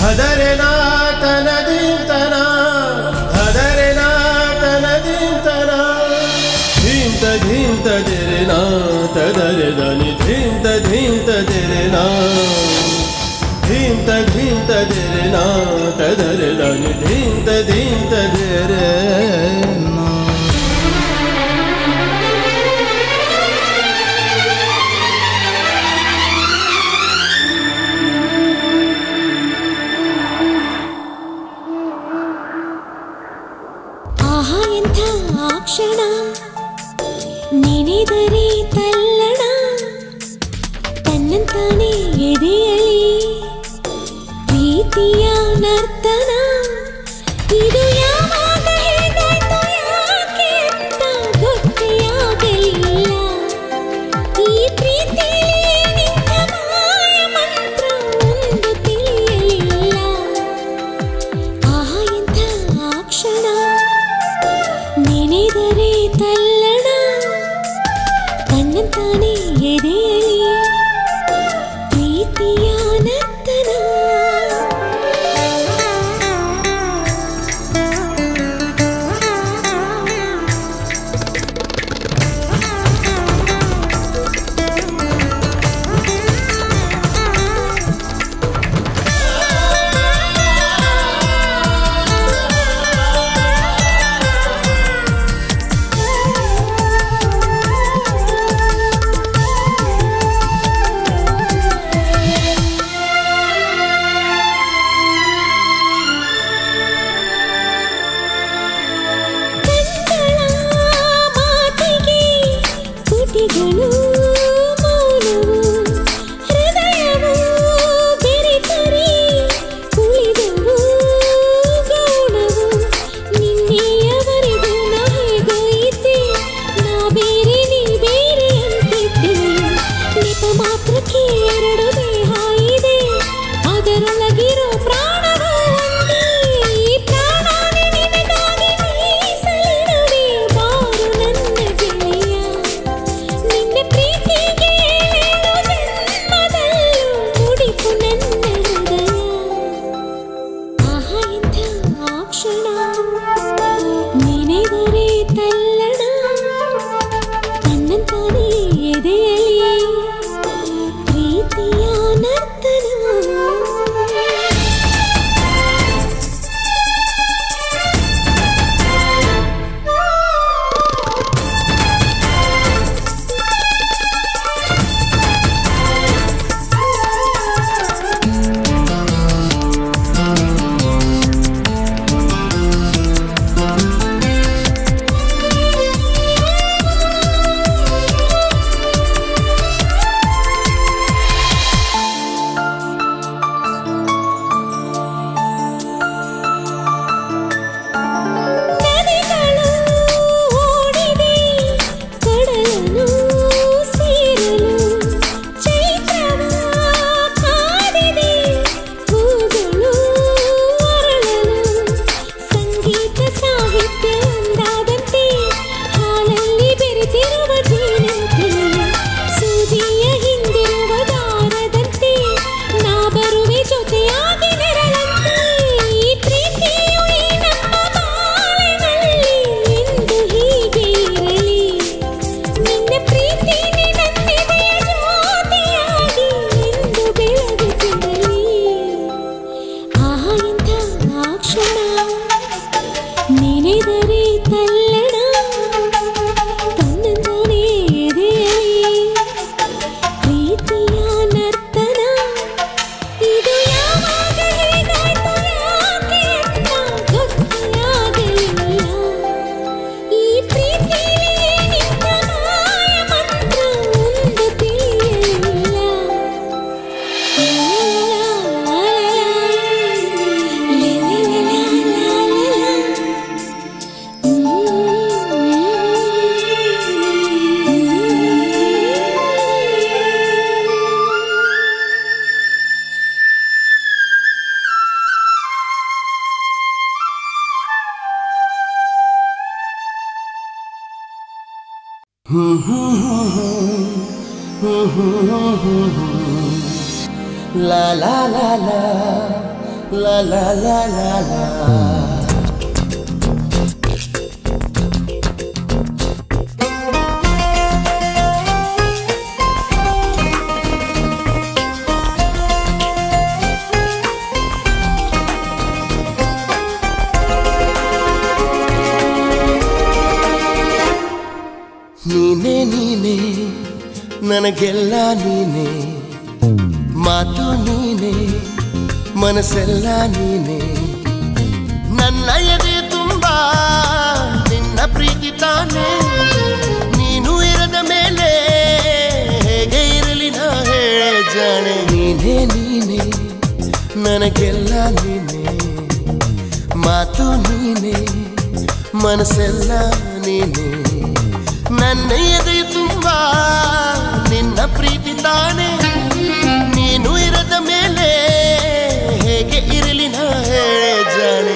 ಹದರೆನ ತನದಿಂತನ ಹದರೆನ ತನದಿಂತನ ಧೀಂತ ಧೀಂತ ದಿರೆನ ತದರೆ ದನಿ ಧೀಂತ ಧೀಂತ ದಿರೆನ ಧೀಂತ ಧೀಂತ ದಿರೆನ ತದರೆ ದನಿ ಧೀಂತ ಧೀಂತ ದಿರೆನ ಆಹಾ ಎಂಥ ಆ ಕ್ಷಣ ನೆನೆದರೆ ತಲ್ಲಣ ತನ್ನಂತಾನೆ ಎದೆಯಲಿ ಪ್ರೀತಿಯ ನರ್ತನ ಇದು ಯಾವಾಗ ಹೇಗಾಯ್ತು ಯಾಕೆ ಅಂತ ಗೊತ್ತೇ ಆಗಲಿಲ್ಲ ಈ ಪ್ರೀತಿಲಿ ನಿಂತ ಮಾಯ ಮಂತ್ರ ಒಂದು ತಿಳಿಯಲಿಲ್ಲ ಆಹಾ ಎಂಥ ಆ ಕ್ಷಣ ನೆನೆದರೆ ತಲ್ಲಣ ತನ್ನಂತಾನೆ ಎದೆಯಲಿ ಪ್ರೀತಿಯ ನರ್ತನ ಕಣ್ಣಳ ಮಾತಿಗೆ ತುಟಿಗಳು ಮೌನವು ಹೃದಯವು ಬೆರೆತರೆ ಕುಳಿದವು ಗೌಣವು ನಿನ್ನೆಯವರೆಗೂ ನಾ ಹೇಗೋ ಇದ್ದೆ ನಾ ಬೇರೆ ನೀ ಬೇರೆ ಅಂತಿದ್ದೆ ನೆಪ ಮಾತ್ರಕ್ಕೆ ಎರಡು ದೇಹ ಇದೆ ಅದರೊಳಗಿರೋ ಪ್ರಾಣವು ಒಂದೇ ಈ ಪ್ರಾಣನೇ ನಿನಗಾಗಿ ಮೀಸಲಿಡುವೆ ಬಾರು ನನ್ನ ಗೆಳೆಯ ನಿನ್ನ ಪ್ರೀತಿಗೆ ಏಳು ಜನ್ಮದಲ್ಲೂ ಮುಡಿಪು ನನ್ನ ಹೃದಯ ಆಹಾ ಎಂಥ ಆ ಕ್ಷಣ ನೆನೆದರೆ ತಲ್ಲಣ ತನ್ನಂತಾನೇ ಎದೆಯಲಿ ಪ್ರೀತಿಯ ನರ್ತನ ನದಿಗಳು ಓಡಿವೆ ಕಡಲನ್ನು ಸೇರಲು ಚೈತ್ರವ ಕಾದಿದೆ ಹೂಗಳು ಅರಳಲು ಸಂಗೀತ ಸಾಹಿತ್ಯ ಒಂದಾದಂತೆ ಹಾಲಲ್ಲಿ ಬೆರೆತಿರುವ ಜೇನಂತೆ ಸೂಜಿಯ ಹಿಂದಿರುವ ದಾರದಂತೆ ನಾ ಬರುವೆ ಜೊತೆಯಾಗಿ ನೆರಳಂತೆ ಈ ಪ್ರೀತಿಯು ಈ ನಮ್ಮ ಬಾಳಿನಲ್ಲಿ ಎಂದು ಹೀಗೆ ಇರಲಿ ನಿನ್ನ ಪ್ರೀತಿ ನನ್ನೆದೆಯ ಜ್ಯೋತಿಯಾಗಿ ಎಂದು ಬೆಳಗುತ್ತಿರಲಿ ಆಹಾ ಎಂಥ ಆ ಕ್ಷಣ ನೆನೆದರೆ ತಲ್ಲಣ ತನ್ನಂತಾನೇ ಎದೆಯಲಿ ಪ್ರೀತಿಯ ನರ್ತನ ಇದು ಯಾವಾಗ ಹೇಗಾಯ್ತು ಯಾಕೆ ಅಂತ ಗೊತ್ತೇ ಆಗಲಿಲ್ಲ ಈ ಪ್ರೀತಿಲಿ ನಿಂತ ಮಾಯ ಮಂತ್ರ ಒಂದು ತಿಳಿಯಲಿಲ್ಲ La la la la La la la la la. ನೀನೇ ನೀನೇ ನನಗೆಲ್ಲ ನೀನೇ ಮಾತು ನೀನೇ ಮನಸ್ಸೆಲ್ಲ ನೀನೇ ನನ್ನ ಎದೆ ತುಂಬ ನಿನ್ನ ಪ್ರೀತಿ ತಾನೇ ನೀನು ಇರದ ಮೇಲೆ ಹೇಗೆ ಇರಲಿ ನಾ ಹೇಳೆ ಜಾಣೆ ನೀನೇ ನೀನೇ ನನಗೆಲ್ಲ ನೀನೇ ಮಾತು ನೀನೇ ಮನಸ್ಸೆಲ್ಲ ನೀನೇ ನನ್ನ ಎದೆ ತುಂಬ ನಿನ್ನ ಪ್ರೀತಿ ತಾನೇ ನೀನು ಇರದ ಮೇಲೆ ಹೇಗೆ ಇರಲಿ ನಾ ಹೇಳೆ ಜಾಣೆ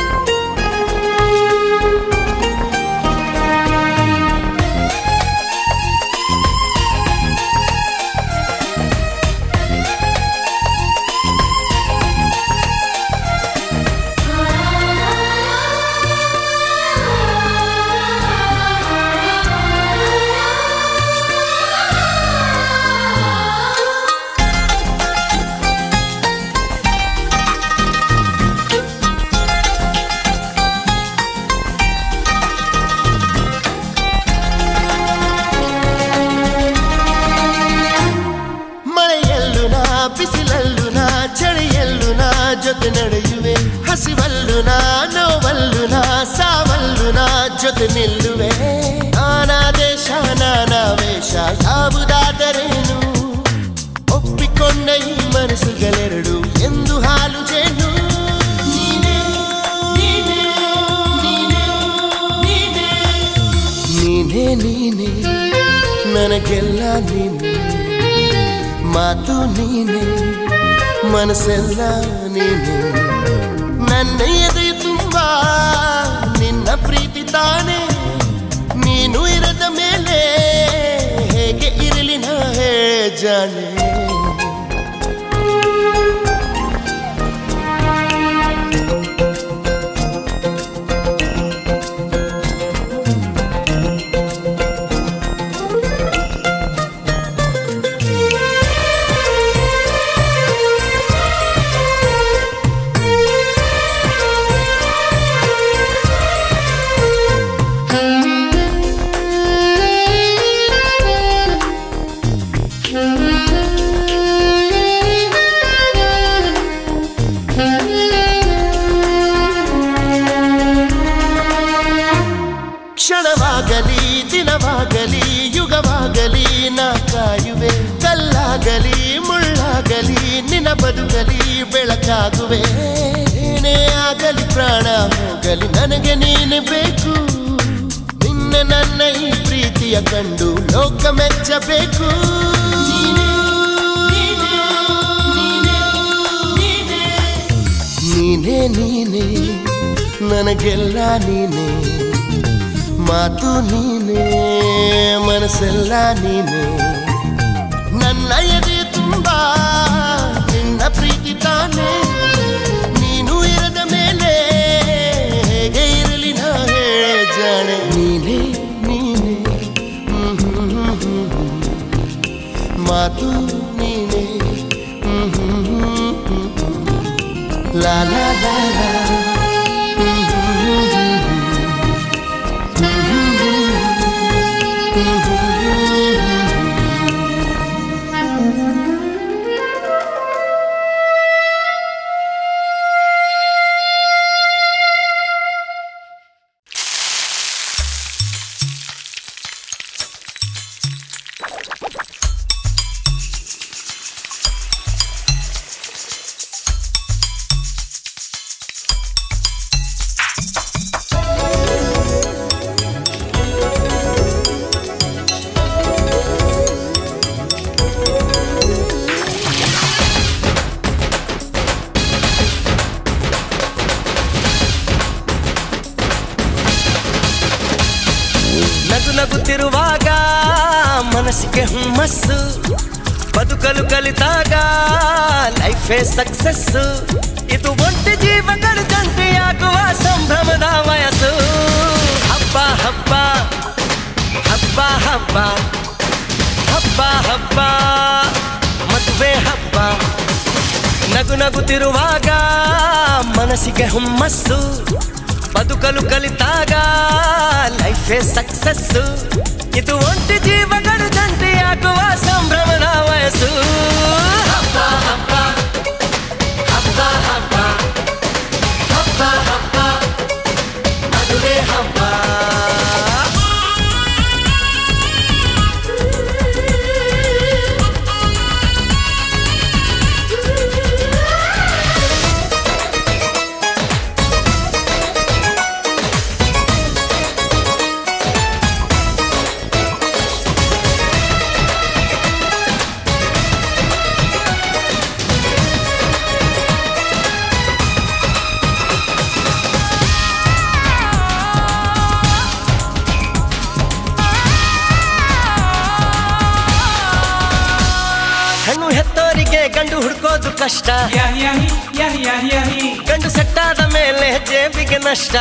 ಮಳೆಯಲ್ಲೂ ನಾ ಬಿಸಿಲಲ್ಲೂ ನಾ ಚಳಿಯಲ್ಲೂ ನಾ ಜೊತೆ ನಡೆಯುವೆ ಹಸಿವಲ್ಲೂ ನಾ ನೋವಲ್ಲೂ ನಾ ಸಾವಲ್ಲೂ ನಾ ಜೊತೆ ನಿಲ್ಲುವೆ ನಾನಾ ದೇಶ ನಾನಾ ವೇಷ ಯಾವುದಾದರೇನು ಒಪ್ಪಿಕೊಂಡ ಈ ಮನಸ್ಸುಗಳೆರಡು ಎಂದು ಹಾಲು ಜೇನು ನೀನೇ, ನೀನೇ, ನೀನೇ, ನೀನೇ. ನೀನೇ ನೀನೇ ನನಗೆಲ್ಲ ನೀನೇ ಮಾತು ನೀನೆ ಮನಸ್ಸೆಲ್ಲ ನೀನೆ ನನ್ನ ಎದೆ ತುಂಬ ನಿನ್ನ ಪ್ರೀತಿ ತಾನೇ ನೀನು ಇರದ ಮೇಲೆ ಹೇಗೆ ಇರಲಿ ನಾ ಹೇಳೆ ಜಾಣೆ ಕ್ಷಣವಾಗಲಿ ದಿನವಾಗಲಿ ಯುಗವಾಗಲಿ ನಾ ಕಾಯುವೆ ಕಲ್ಲಾಗಲಿ ಮುಳ್ಳಾಗಲಿ ನಿನ್ನ ಬದುಕಲಿ ಬೆಳಕಾಗುವೆ ಏನೇ ಆಗಲಿ ಪ್ರಾಣ ಹೋಗಲಿ ನನಗೆ ನೀನು ಬೇಕು ನಿನ್ನ ನನ್ನ ಈ ಪ್ರೀತಿಯ ಕಂಡು ಲೋಕ ಮೆಚ್ಚಬೇಕು ನೀನೇ ನೀನೇ ನನಗೆಲ್ಲ ನೀನೇ ಮಾತು ನೀನೇ ಮನಸ್ಸೆಲ್ಲ ನೀನೇ ನನ್ನ ಎದೆ ತುಂಬ ನಿನ್ನ ಪ್ರೀತಿ ತಾನೇ ನೀನು ಇರದ ಮೇಲೆ ಹೇಗೆ ಇರಲಿ ನಾ ಹೇಳೆ ಜಾಣೆ ನೀನೇ ನೀನೇ ಹ್ಮ್ ಹ್ಮ್ ಹ್ಮ್ ಹ್ಮ್ ಹ್ಮ್. ಮಾತು ನೀನೇ ಹ್ಮ್ ಹ್ಮ್ ಹ್ಮ್ ಹ್ಮ್ ಹ್ಮ್. ಲಾ ಲಾ ಲಾ ಲಾ ಹ್ಮ್ ಹ್ಮ್ ಹ್ಮ್ ಹ್ಮ್ ಹ್ಮ್. ನಗು ನಗುತ್ತಿರುವಾಗ ಮನಸ್ಸಿಗೆ ಹುಮ್ಮಸ್ಸು ಬದುಕಲು ಕಲಿತಾಗ ಲೈಫೇ ಸಕ್ಸಸ್ ಇದು ಹಬ್ಬ ಹಬ್ಬ ಹಬ್ಬ ಮದುವೆ ಹಬ್ಬ ನಗು ನಗುತ್ತಿರುವಾಗ ಮನಸ್ಸಿಗೆ ಹುಮ್ಮಸ್ಸು ಬದುಕಲು ಕಲಿತಾಗ ಲೈಫೇ ಸಕ್ಸಸ್ಸು ಇದು ಒಂಟಿ ಜೀವಗಳು ಜಂಟಿಯಾಗುವ ಸಂಭ್ರಮದ ವಯಸ್ಸು ಹಬ್ಬ ಹಬ್ಬ ಹಬ್ಬ ಹಬ್ಬ ಹಬ್ಬ ಹಬ್ಬ ಮದುವೆ ಹಬ್ಬ ಹೆಣ್ಣು ಹೆತ್ತೋರಿಗೆ ಗಂಡು ಹುಡ್ಕೋದು ಕಷ್ಟ Yahi yahi yahi yahi yahi. ಗಂಡು ಸೆಟ್ಟಾದ ಮೇಲೆ ಜೇಬಿಗೆ ನಷ್ಟ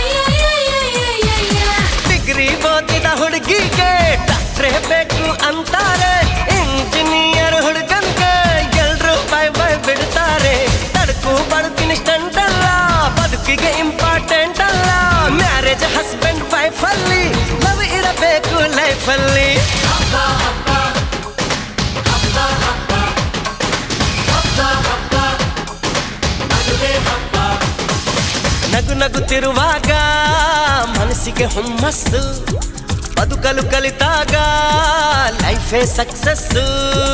ಡಿಗ್ರಿ ಓದಿದ ಹುಡುಗಿಗೆ ಡಾಕ್ಟ್ರೇ ಬೇಕು ಅಂತಾರೆ ಇಂಜಿನಿಯರ್ ಹುಡುಗನ್ಗೆ ಎಲ್ರು ಬೈ ಬೈ ಬಿಡ್ತಾರೆ ತಡಕು ಬದುಕಿನ ಸ್ಟಂಟ್ ಅಲ್ಲ ಬದುಕಿಗೆ ಇಂಪಾರ್ಟೆಂಟ್ ಅಲ್ಲ ಮ್ಯಾರೇಜ್ ಹಸ್ಬೆಂಡ್ ವೈಫ್ ಅಲ್ಲಿ ಲವ್ ಇರಬೇಕು ಲೈಫ್ ಅಲ್ಲಿ ನಗು ನಗುತ್ತಿರುವಾಗ ಮನಸ್ಸಿಗೆ ಹುಮ್ಮಸ್ಸು ಬದುಕಲು ಕಲಿತಾಗ ಲೈಫೇ success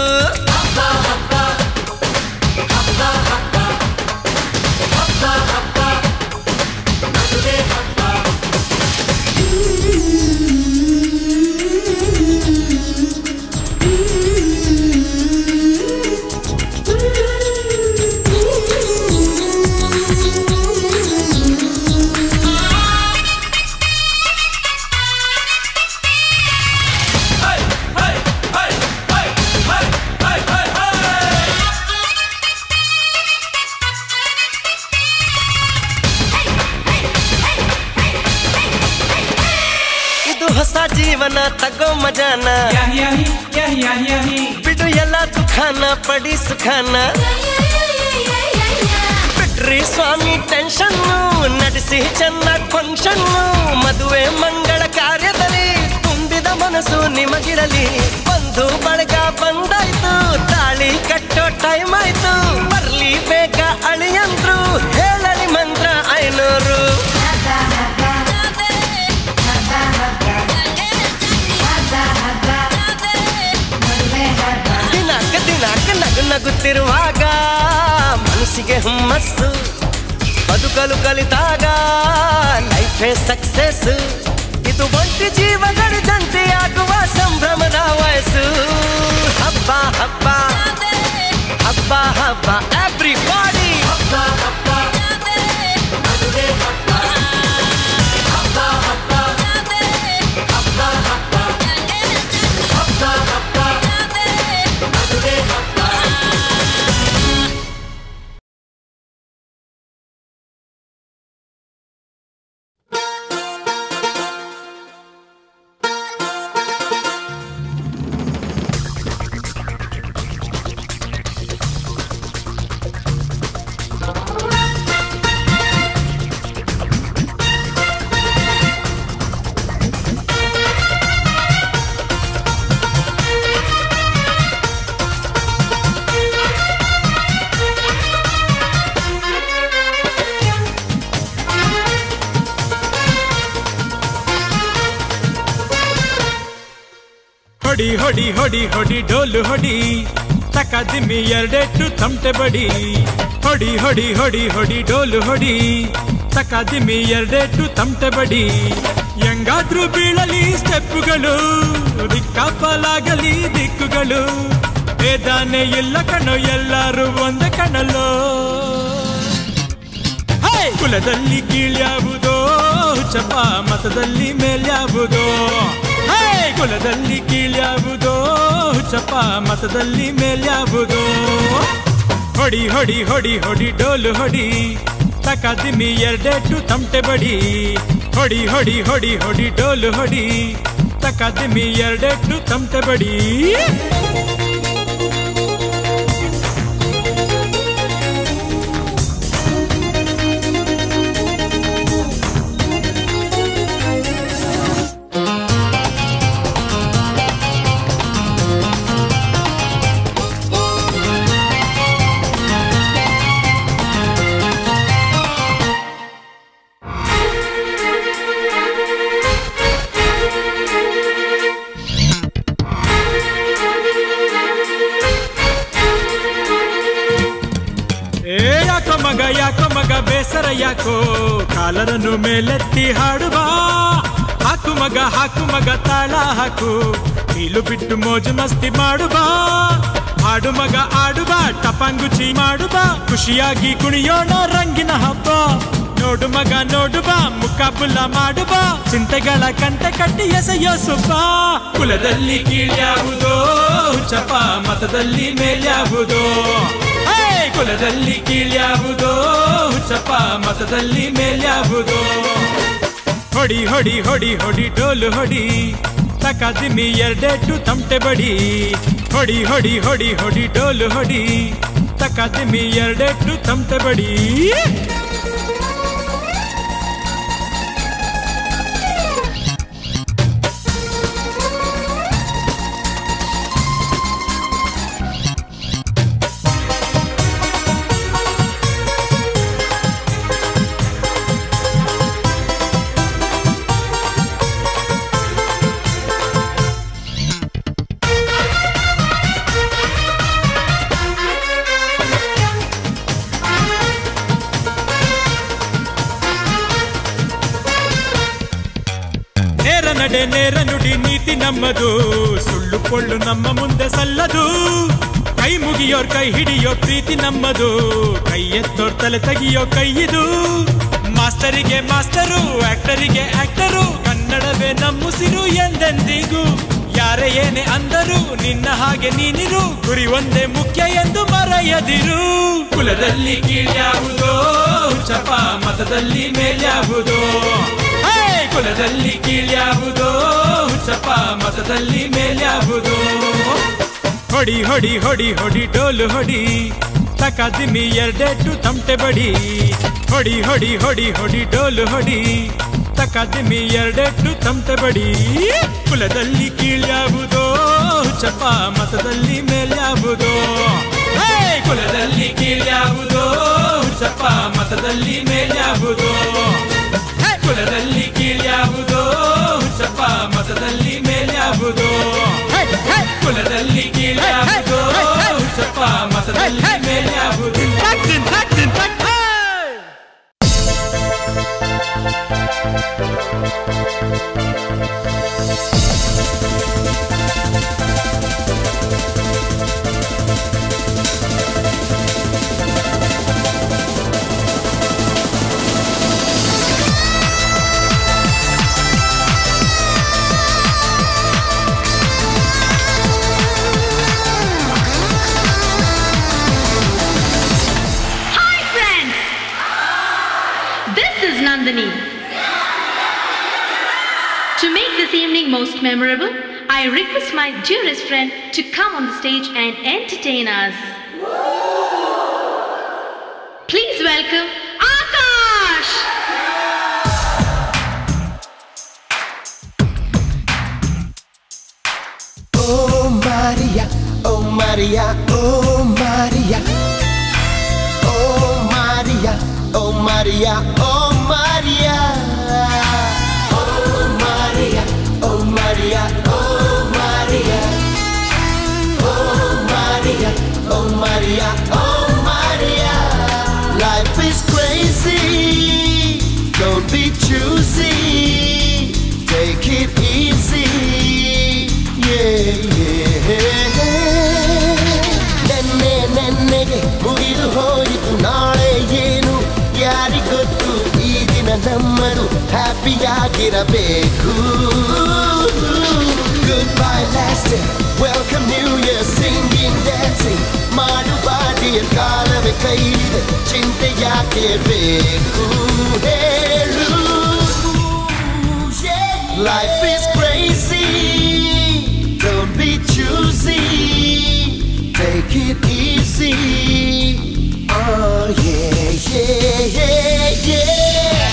Hey hey hey hey hey hey hey hey. ಇದು ಹೊಸ ಜೀವನ ತಗೋ ಮಜಾನ Yahi yahi yahi yahi yahi. ಬಿಡು ಎಲ್ಲ ದುಃಖಾನ ಪಡಿ ಸುಖಾನ ಬಿಟ್ರಿ ಸ್ವಾಮಿ ಟೆನ್ಷನ್ ನಡೆಸಿ ಚೆನ್ನಾಗಿ ಫಂಕ್ಷನ್ ಮದುವೆ ಮಂಗಳ ಕಾರ್ಯದಲ್ಲಿ ತುಂಬಿದ ಮನಸ್ಸು ನಿಮಗಿರಲಿ ಬಂಧು ಬಳಗ ಬಂದಾಯ್ತು ತಾಳಿ ಕಟ್ಟೋ ಟೈಮ್ ಆಯ್ತು ಬರ್ಲಿ ಬೇಗ ಅಳಿಯಂದ್ರು ಹೇಳಲಿ ಮಂತ್ರ ಐನೂರು ದಿನಾಕ ದಿನಾಕ ನಗು ನಗುತ್ತಿರುವಾಗ ಮನಸ್ಸಿಗೆ ಹುಮ್ಮಸ್ಸು ಬದುಕಲು ಕಲಿತಾಗ ಲೈಫೇ ಸಕ್ಸಸ್ ಇದು ಒಂಟಿ ಜೀವಗಳು ಜಂಟಿಯಾಗುವ ಸಂಭ್ರಮದ ವಯಸ್ಸು ಹಬ್ಬ ಹಬ್ಬ ಹಬ್ಬ ಹಬ್ಬ ಎವ್ರಿ ಬಾಡಿ ಹಬ್ಬ ಹಬ್ಬ ಮದುವೆ ಹಬ್ಬ ಹಬ್ಬ ಹಬ್ಬ ಹಬ್ಬ ಹಬ್ಬ ಹಬ್ಬ ಹಬ್ಬ ಮದುವೆ ಹಬ್ಬ ಹೊಡಿ ಹೊಡಿ ಹೊಡಿ ಹೊಡಿ ಡೋಲು ಹೊಡಿ ತಕ ದಿಮ್ಮಿ ಎರಡೆಟ್ಟು ತಮಟೆ ಬಡಿ ಹೊಡಿ ಹೊಡಿ ಹೊಡಿ ಹೊಡಿ ಡೋಲು ಹೊಡಿ ತಕ ದಿಮ್ಮಿ ಎರಡೆಟ್ಟು ತಮಟೆ ಬಡಿ ಹೆಂಗಾದ್ರೂ ಬೀಳಲಿ ಸ್ಟೆಪ್ಪುಗಳು ದಿಕ್ಕಾಪಲಾಗಲಿ ದಿಕ್ಕುಗಳು ಬೇದಾನೆ ಇಲ್ಲ ಕಣೋ ಎಲ್ಲರೂ ಒಂದೇ ಕಣಲ್ಲೋ ಹೇ! ಕುಲದಲ್ಲಿ ಕೀಳ್ಯಾವುದೋ ಚಪ ಮತದಲ್ಲಿ ಮೇಲ್ಯಾವುದೋ ಹೇ! ಕುಲದಲ್ಲಿ ಕೀಳ್ಯಾವುದೋ ಚಪ ಮತದಲ್ಲಿ ಮೇಲ್ಯಾವುದೋ ಹೊಡಿ ಹೊಡಿ ಹೊಡಿ ಹೊಡಿ ಡೋಲು ಹೊಡಿ ತಕ ದಿಮ್ಮಿ ಎರಡೆಟ್ಟು ತಮಟೆ ಬಡಿ ಹೊಡಿ ಹೊಡಿ ಹೊಡಿ ಹೊಡಿ ಡೋಲು ಹೊಡಿ ತಕದಿಮಿ ಎರಡೆಟ್ಟು ತಮಟೆ ಬಡಿ ಏ ಯಾಕೋ ಮಗ ಯಾಕೋ ಮಗ ಬೇಸರ ಯಾಕೋ ಕಾಲರನ್ನು ಮೇಲೆತ್ತಿ ಹಾಡುವ ಹಾಕು ಮಗ ಹಾಕು ಮಗ ತಾಳ ಹಾಕು ಕೀಲು ಬಿಟ್ಟು ಮೋಜು ಮಸ್ತಿ ಮಾಡುವ ಹಾಡು ಮಗ ಆಡುವ ಟಪಾಂಗುಚಿ ಮಾಡುವ ಖುಷಿಯಾಗಿ ಕುಣಿಯೋಣ ರಂಗಿನ ಹಬ್ಬ ನೋಡು ಮಗ ನೋಡುವ ಮುಖಾಬುಲ್ಲ ಮಾಡುವ ಚಿಂತೆಗಳ ಕಂತೆ ಕಟ್ಟಿ ಎಸೆಯೋ ಸುಬ್ಬ ಕುಲದಲ್ಲಿ ಕೀಳ್ಯಾವುದೋ ಚಪ ಮತದಲ್ಲಿ ಮೇಲ್ಯಾವುದೋ ಹೇ, ಕುಲದಲ್ಲಿ ಕೀಳ್ಯಾವುದೋ ಚಪ ಮತದಲ್ಲಿ ಮೇಲ್ಯಾವುದೋ ಹೊಡಿ ಹೊಡಿ ಹೊಡಿ ಹೊಡಿ ಡೋಲು ಹೊಡಿ ತಕದಿಮಿ ಎರಡೆಟ್ಟು ತಮಟೆ ಬಡಿ ಹೊಡಿ ಹೊಡಿ ಹೊಡಿ ಹೊಡಿ ಡೋಲು ಹೊಡಿ ತಕದಿಮಿ ಎರಡೆಟ್ಟು ತಮಟೆ ಬಡಿ ನೇರ ನಡೆ ನೇರ ನುಡಿ ನೀತಿ ನಮ್ಮದು ಸುಳ್ಳು ಕೊಳ್ಳು ನಮ್ಮ ಮುಂದೆ ಸಲ್ಲದು ಕೈ ಮುಗಿಯೋರ್ ಕೈ ಹಿಡಿಯೋ ಪ್ರೀತಿ ನಮ್ಮದು ಕೈ ಎತ್ತೋರ್ ತಲೆ ತೆಗಿಯೋ ಕೈಯಿದು ಮಾಸ್ಟರಿಗೆ ಮಾಸ್ಟರು ಆಕ್ಟರಿಗೆ ಆಕ್ಟರು ಕನ್ನಡವೇ ನಮ್ಮುಸಿರು ಎಂದೆಂದಿಗೂ ಯಾರೇ ಏನೇ ಅಂದರು ನಿನ್ನ ಹಾಗೆ ನೀನಿರು ಗುರಿ ಒಂದೇ ಮುಖ್ಯ ಎಂದು ಮರೆಯದಿರು ಕುಲದಲ್ಲಿ ಕೀಳ್ಯಾವುದೋ ಚಪ ಮತದಲ್ಲಿ ಮೇಲ್ಯಾವುದೋ ಹೇ, ಕುಲದಲ್ಲಿ ಕೀಳ್ಯಾವುದೋ ಚಪ ಮತದಲ್ಲಿ ಮೇಲ್ಯಾವುದೋ ಹೊಡಿ ಹೊಡಿ ಹೊಡಿ ಹೊಡಿ ಡೋಲು ಹೊಡಿ ತಕದಿಮಿ ಎರಡೆಟ್ಟು ತಮಟೆ ಬಡಿ ಹೊಡಿ ಹೊಡಿ ಹೊಡಿ ಹೊಡಿ ಡೋಲು ಹೊಡಿ ತಕದಿಮಿ ಎರಡೆಟ್ಟು ತಮಟೆ ಬಡಿ ಕುಲದಲ್ಲಿ ಕೀಳ್ಯಾವುದೋ ಚಪ ಮತದಲ್ಲಿ ಮೇಲ್ಯಾವುದೋ ಹೇ, ಕುಲದಲ್ಲಿ ಕೀಳ್ಯಾವುದೋ ಚಪ ಮತದಲ್ಲಿ ಮೇಲ್ಯಾವುದೋ ಹೇ, ಕುಲದಲ್ಲಿ ಕೀಳ್ಯಾವುದೋ ಚಪ ಮತದಲ್ಲಿ ಮೇಲ್ಯಾವುದೋ ಹೇ, ಹೇ, ಕುಲದಲ್ಲಿ ಕೀಳ್ಯಾವುದೋ ಚಪ ಮತದಲ್ಲಿ ಮೇಲ್ಯಾವುದೋ Hi, friends! This is Nandini. To make this evening most memorable, I request my dearest friend to come on the stage and entertain us. Please welcome Akash! Oh Maria, oh Maria, oh Maria. Oh Maria, oh Maria, oh Maria. Oh Maria, oh Maria, oh Maria. Oh Maria, oh Maria, oh Maria. Life is crazy, don't be choosy. Take it easy, yeah, yeah. ನೆನ್ನೆ ನೆನ್ನೆಗೆ ಮುಗಿದು ಹೋಯಿತು ನಾಳೆ ಏನು ಯಾರಿಗೊತ್ತು ಈ ದಿನ ನಮ್ಮದು ಹ್ಯಾಪಿಯಾಗಿರಬೇಕು good bye last welcome new year singing dancing ಮಾಡುವ ಡಿಯರ್ ಕಾಲವೇ ಕೈಲಿದೆ ಚಿಂತೆ ಯಾಕೆ ಬೇಕು ಹೇಳು Life is crazy. easy. Oh yeah, yeah, yeah, yeah.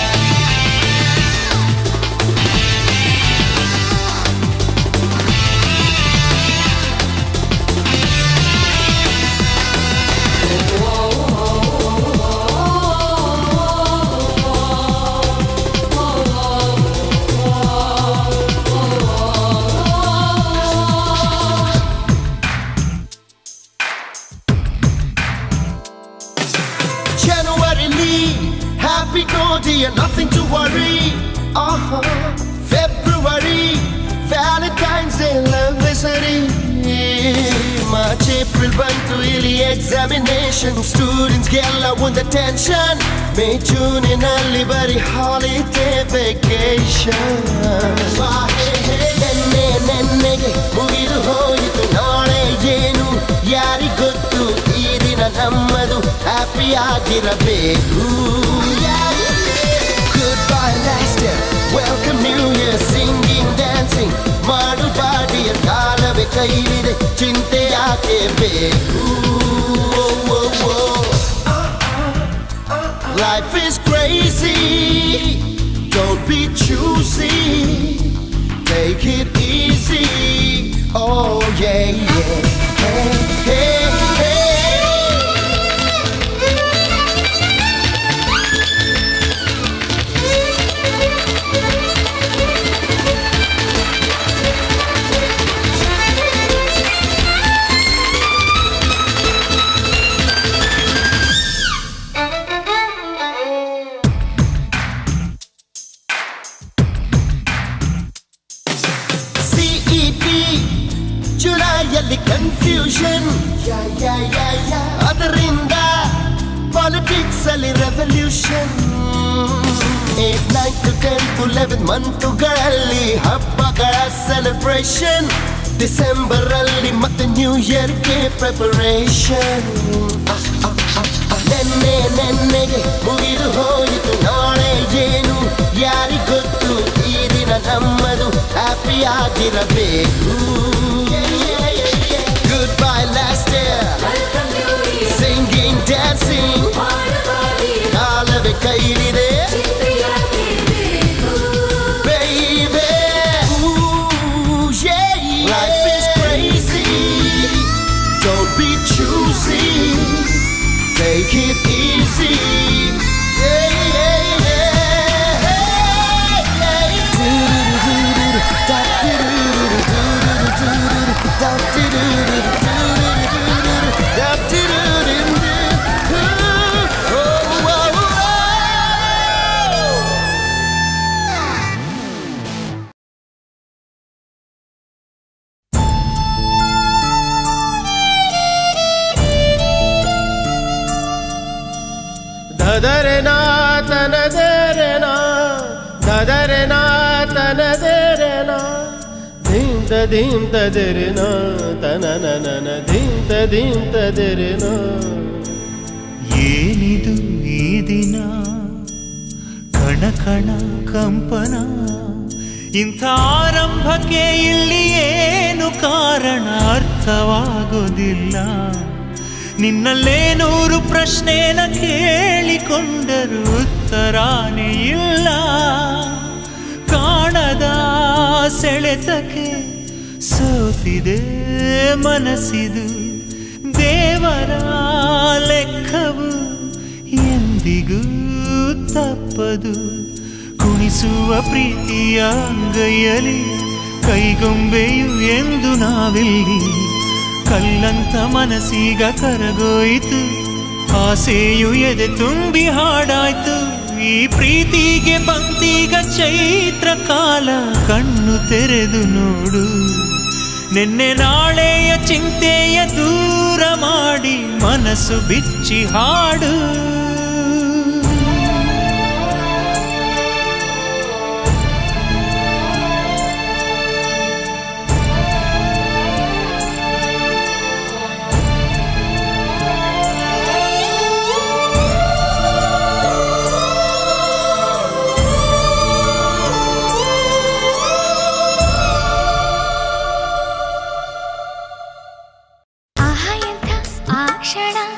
January Lee, happy no dear, nothing to worry. Uh-huh. February, Valentine's Day, anniversary. March, April, ಬಂತು ಇಲ್ಲಿ examination Students ಗೆಲ್ಲ ಒಂದು tension May, June ನಲ್ಲಿ ಬರೀ holiday vacation ನೆನ್ನೆ ನೆನ್ನೆಗೆ ಮುಗಿದು ಹೋಯಿತು ನಾಳೆ ಏನು ಯಾರಿಗೊತ್ತು ಈ ದಿನ ನಮ್ಮದು ಹ್ಯಾಪಿ ಆಗಿರಬೇಕು Goodbye last year, welcome new year Singing, dancing, ಮಾಡು ಬಾಡಿಯ ಕಾಲವೇ ಕೈಲಿದೆ ಚಿಂತೆ ಯಾಕೆ ಬೇಕು Oh, oh, oh. Life is crazy, don't be choosy Take it easy, oh yeah, yeah Hey, hey, hey CEP ಜುಲೈಯಲ್ಲಿ ಕನ್ಫ್ಯೂಷನ್ ಅದರಿಂದ ಪಾಲಿಟಿಕ್ಸ್ ಅಲ್ಲಿ revolution eight nine to tenth eleven ಮಂತುಗಳಲ್ಲಿ ಹಬ್ಬಗಳ ಸೆಲೆಬ್ರೇಷನ್ ಡಿಸೆಂಬರ್ ಅಲ್ಲಿ ಮತ್ತೆ ನ್ಯೂ ಇಯರ್ಗೆ ಪ್ರಿಪರೇಷನ್ ನೆನ್ನೆ ನೆನ್ನೆಗೆ ಮುಗಿದು ಹೋಯಿತು ನಾಳೆ ಏನು ಯಾರಿಗೊತ್ತು ಈ ದಿನ ನಮ್ಮದು ಹ್ಯಾಪಿ ಆಗಿರಬೇಕು good bye last singing dancing ಕಾಲವೇ ಕೈಲಿದೆ baby. Ooh, yeah, yeah. Life is crazy. Don't be choosy. Take it easy. Yeah, yeah, yeah. Hey, hey. Do-do-do-do-do. Da-do-do-do-do-do-do-do-do-do. Da-do-do-do-do-do-do-do-do. Da-do-do-do-do. Oh, oh, oh. ಧದರೆನಾ ತನದೆರೆನಾ ಧದರೆನಾ ತನದೆರೆನಾ ಧೀಂತ ಧೀಂತ ದೆರೆನಾ ತನನನನ ಧೀಂತ ಧೀಂತ ದೆರೆನಾ ಏನಿದು ಈ ದಿನ ಕಣ ಕಣ ಕಂಪನ ಇಂಥ ಆರಂಭಕ್ಕೆ ಇಲ್ಲಿ ಏನು ಕಾರಣ ಅರ್ಥವಾಗೋದಿಲ್ಲ ನಿನ್ನಲ್ಲೇ ನೂರು ಪ್ರಶ್ನೆನ ಕೇಳಿಕೊಂಡರೂ ಉತ್ತರಾನೇ ಇಲ್ಲ ಕಾಣದ ಸೆಳೆತಕ್ಕೆ ಸೋತಿದೆ ಮನಸ್ಸಿದು ದೇವರ ಲೆಕ್ಕವು ಎಂದಿಗೂ ತಪ್ಪದು ಕುಣಿಸುವ ಪ್ರೀತಿಯ ಅಂಗೈಯಲಿ ಕೈಗೊಂಬೆಯು ಎಂದು ನಾವಿಲ್ಲಿ ಕಲ್ಲಂತ ಮನಸ್ಸೀಗ ಕರಗೋಯಿತು ಆಸೆಯು ಎದೆ ತುಂಬಿ ಹಾಡಾಯ್ತು ಈ ಪ್ರೀತಿಗೆ ಬಂತೀಗ ಚೈತ್ರ ಕಾಲ ಕಣ್ಣು ತೆರೆದು ನೋಡು ನಿನ್ನೆ ನಾಳೆಯ ಚಿಂತೆಯ ದೂರ ಮಾಡಿ ಮನಸ್ಸು ಬಿಚ್ಚಿ ಹಾಡು ಆಹ ಎಂಥ ಆ ಕ್ಷಣ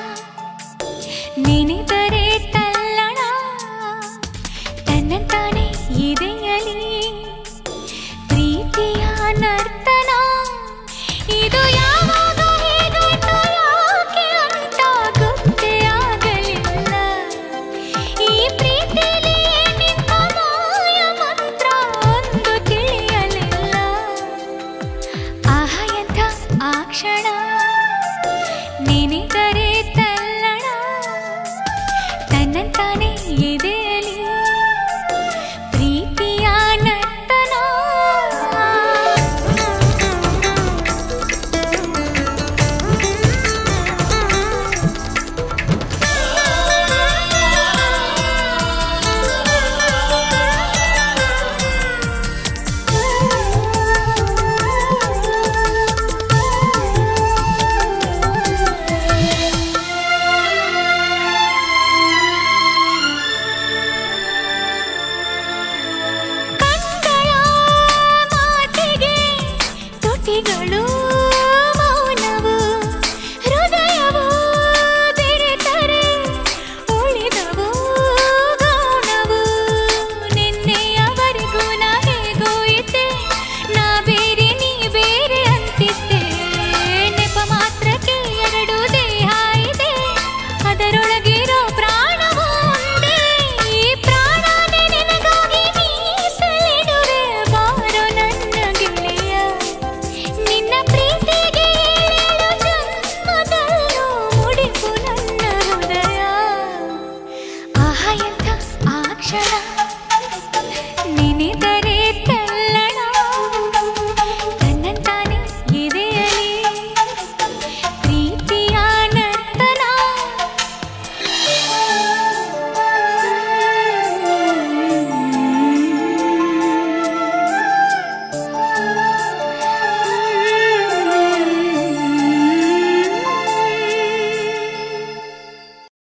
ಕ್ಷಣ ನೆನೆದರೆ